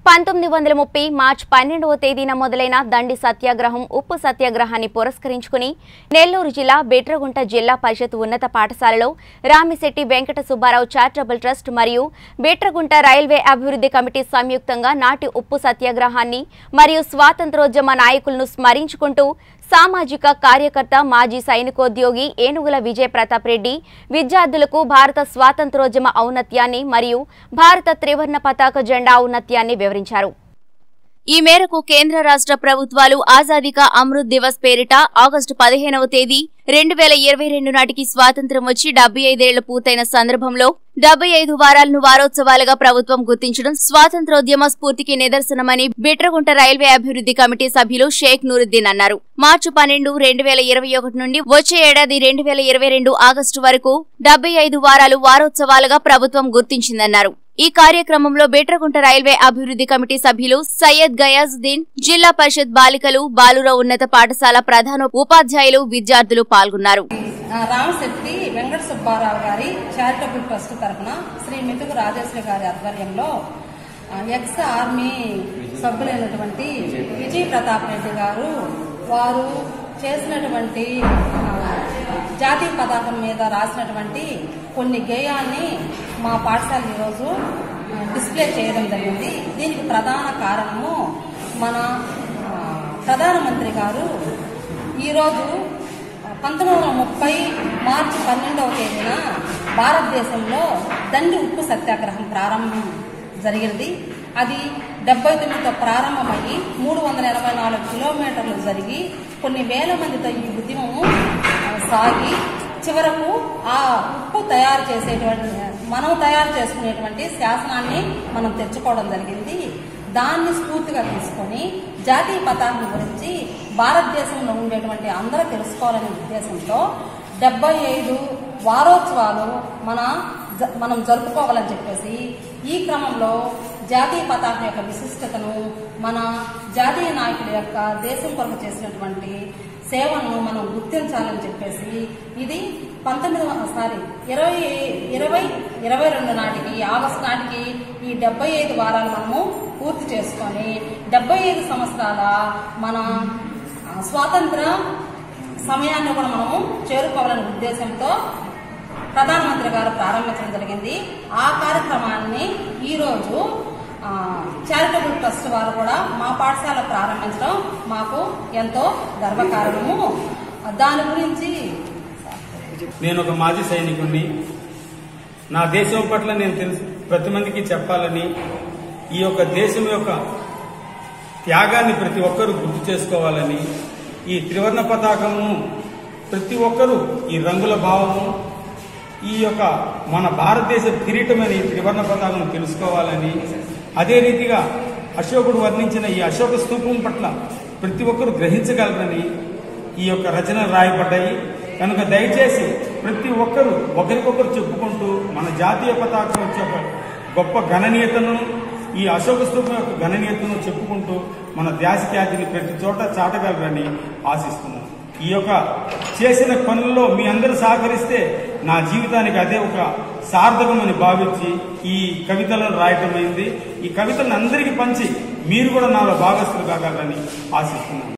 పంతొమ్మిది వందల ముప్పై మార్చి పన్నెండవ తేదీన మొదలైన దండి సత్యాగ్రహం ఉప్పు సత్యాగ్రహాన్ని పురస్కరించుకుని నెల్లూరు జిల్లా బెట్రగుంట జిల్లా పరిషత్ ఉన్నత పాఠశాలలో రామిశెట్టి వెంకట సుబ్బారావు చారిటబుల్ ట్రస్ట్ మరియు బెట్రగుంట రైల్వే అభివృద్ధి కమిటీ సంయుక్తంగా నాటి ఉప్పు సత్యాగ్రహాన్ని మరియు స్వాతంత్రోద్యమ నాయకులను స్మరించుకుంటూ సామాజిక కార్యకర్త మాజీ సైనికోద్యోగి ఏనుగుల విజయ ప్రతాప్ రెడ్డి విద్యార్థులకు భారత స్వాతంత్రోద్యమ ఔన్నత్యాన్ని మరియు భారత త్రివర్ణ పతాక జెండా ఔన్నత్యాన్ని వివరించారు ఈ మేరకు కేంద్ర రాష్ట్ర ప్రభుత్వాలు ఆజాదీ కా అమృత్ దివస్ పేరిట ఆగస్టు పదిహేనవ తేదీ రెండు వేల ఇరవై రెండు నాటికి స్వాతంత్ర్యం వచ్చి డెబ్బై ఐదేళ్లు పూర్తయిన సందర్భంలో డెబ్బై ఐదు వారాలను వారోత్సవాలుగా ప్రభుత్వం గుర్తించడం స్వాతంత్రోద్యమ స్ఫూర్తికి నిదర్శనమని బిట్రగుంట రైల్వే అభివృద్ధి కమిటీ సభ్యులు షేక్ నూరుద్దీన్ అన్నారు మార్చి పన్నెండు రెండు వేల ఇరవై ఒకటి నుండి వచ్చే ఏడాది రెండు వేల ఇరవై రెండు ఆగస్టు వరకు డెబ్బై ఐదు వారాలు వారోత్సవాలుగా ప్రభుత్వం గుర్తించిందన్నారు ఈ కార్యక్రమంలో బేట్రగుంట రైల్వే అభివృద్ధి కమిటీ సభ్యులు సయ్యద్ గయాజుద్దీన్ జిల్లా పరిషత్ బాలికలు బాలుర ఉన్నత పాఠశాల ప్రధాన ఉపాధ్యాయులు విద్యార్థులు పాల్గొన్నారు ఆ, రామశెట్టి వెంకట సుబ్బారావు గారి చారిటబుల్ ట్రస్ట్ తరఫున శ్రీ మితుకు రాజేశ్వరి గారి ఆధ్వర్యంలో ఆ, ఎక్స్ ఆర్మీ సభ్యులైనటువంటి విజయ్ ప్రతాప్ రెడ్డి గారు వారు చేసినటువంటి ఆ, జాతీయ పతాకం మీద రాసినటువంటి కొన్ని గేయాన్ని మా పాఠశాల ఈరోజు ఆ, డిస్ప్లే చేయడం జరిగింది దీనికి ప్రధాన కారణము మన ఆ, ప్రధానమంత్రి గారు ఈరోజు పంతొమ్మిది వందల ముప్పై మార్చి పన్నెండవ తేదీన భారతదేశంలో దండి ఉప్పు సత్యాగ్రహం ప్రారంభం జరిగింది అది డెబ్బై తొమ్మిదితో ప్రారంభమయ్యి మూడు వందల ఎనభై నాలుగు కిలోమీటర్లు జరిగి కొన్ని వేల మందితో ఈ ఉద్యమము ఆ, సాగి చివరకు ఆ ఉప్పు తయారు చేసేటువంటి మనం తయారు చేసుకునేటువంటి శాసనాన్ని మనం తెచ్చుకోవడం జరిగింది దాన్ని స్ఫూర్తిగా తీసుకొని జాతీయ పతాకం గురించి భారతదేశంలో ఉండేటువంటి అందరూ తెలుసుకోవాలనే ఉద్దేశంతో డెబ్బై ఐదు వారోత్సవాలు మన జ- మనం జరుపుకోవాలని చెప్పేసి ఈ క్రమంలో జాతీయ పతాకం యొక్క విశిష్టతను మన జాతీయ నాయకుల యొక్క దేశం కొరకు చేసినటువంటి సేవలను మనం గుర్తించాలని చెప్పేసి ఇది పంతొమ్మిది వ- సారీ ఇరవై ఇరవై ఇరవై రెండు నాటికి ఆగస్టు నాటికి ఈ డెబ్బై ఐదు వారాలు మనము పూర్తి చేసుకొని డెబ్బై ఐదు సంవత్సరాల మన ఆ, స్వాతంత్ర సమయాన్ని కూడా మనము చేరుకోవాలనే ఉద్దేశంతో ప్రధానమంత్రి గారు ప్రారంభించడం జరిగింది ఆ కార్యక్రమాన్ని ఈరోజు ఆ, చారిటబుల్ ట్రస్ట్ వారు కూడా మా పాఠశాల ప్రారంభించడం మాకు ఎంతో గర్వకారణము దాని గురించి నేను ఒక మాజీ సైనికుడిని నా దేశం పట్ల నేను తెలుసు ప్రతి మందికి చెప్పాలని ఈ యొక్క దేశం యొక్క త్యాగాన్ని ప్రతి ఒక్కరూ గుర్తు చేసుకోవాలని ఈ త్రివర్ణ పతాకము ప్రతి ఒక్కరూ ఈ రంగుల భావము ఈ యొక్క మన భారతదేశ కిరీటమైన ఈ త్రివర్ణ పతాకం తెలుసుకోవాలని అదే రీతిగా అశోకుడు వర్ణించిన ఈ అశోక స్తూపం పట్ల ప్రతి ఒక్కరూ గ్రహించగలరని ఈ యొక్క రచనలు రాయబడ్డాయి కనుక దయచేసి ప్రతి ఒక్కరూ ఒకరికొకరు చెప్పుకుంటూ మన జాతీయ పతాకం యొక్క గొప్ప గణనీయతను ఈ అశోక స్తూపం యొక్క గణనీయతను చెప్పుకుంటూ మన దేశ ఖ్యాతిని ప్రతి చోట చాటగలరని ఆశిస్తున్నాను ఈ యొక్క చేసిన పనుల్లో మీ అందరూ సహకరిస్తే నా జీవితానికి అదే ఒక సార్థకమని భావించి ఈ కవితలను రాయటమైంది ఈ కవితలను అందరికీ పంచి మీరు కూడా నాలో భాగస్థులు కాగలరని ఆశిస్తున్నాను